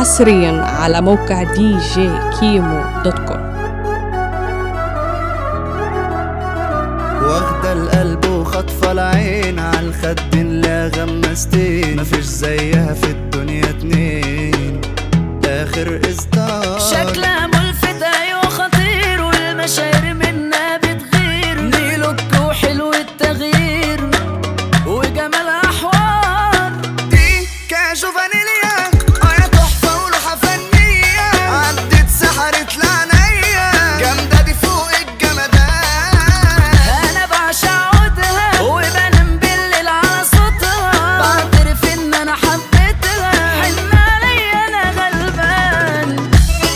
حصريا على موقع دي جي كيمو دوت كوم واخدة القلب وخطفة العين عالخد لا غمستين مفيش زيها في الدنيا اتنين آخر إصدار شكلها ملفت ايوه خطير والمشاعر منا بتغير نيلك وحلو التغيير وجمالها حوار دي كاجو فانيليا اه يا تحفة وروحة فنية عدت سحرت لعنيا جامدة دي فوق الجمدان انا بعشق عودها وبنام بالليل على صوتها بعترف ان انا حبيتها حن عليا انا غلبان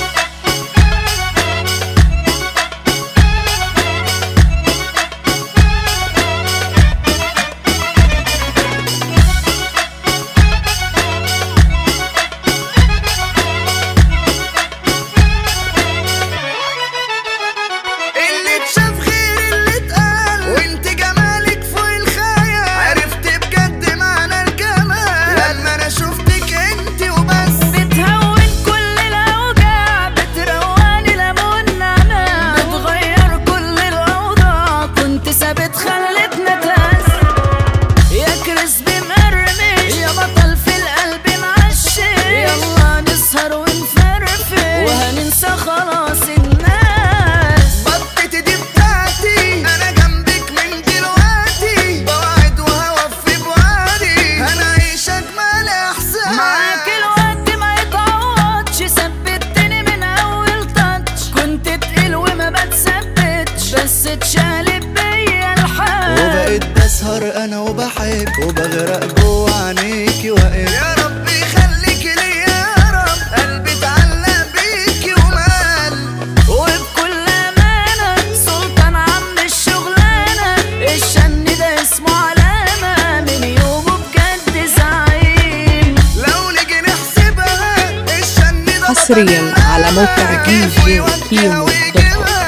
اللي اتشاف غير اللي اتقال وانت جمالك فوق الخيال عرفت بجد معنى الجمال لما انا شفتك انت وبس بتهون كل الاوجاع بترواني ليمون نعناع بتغير كل الاوضاع كنت ثابت خلتنا تاس يا كريسبي مرمش يا بطل في القلب معشش يلا نسهر ونفرفش وهننسى خلاص الناس بطتي دي بتاعتي انا جنبك من دلوقتي بوعد وهوفي بوعدي هنعيش اجمل احساس معاك الوقت ما يتعوضش ثبتني من اول تاتش كنت تقيل وما بتثبتش بس اتشالب بيا الحال وبقيت بسهر انا وبحب وبغرق جوه عينيكي واقف يا رب يخليكي ليا يا رب قلبي اتعلق بيكي ومال وبكل امانه سلطان عم الشغلانه الشن ده اسمه علامه من يومه بجد زعيم لو نيجي نحسبها الشن ده بطل حصرياً على موقع العالم دي جي ويوديها كيمو دوت كوم. ويجيبها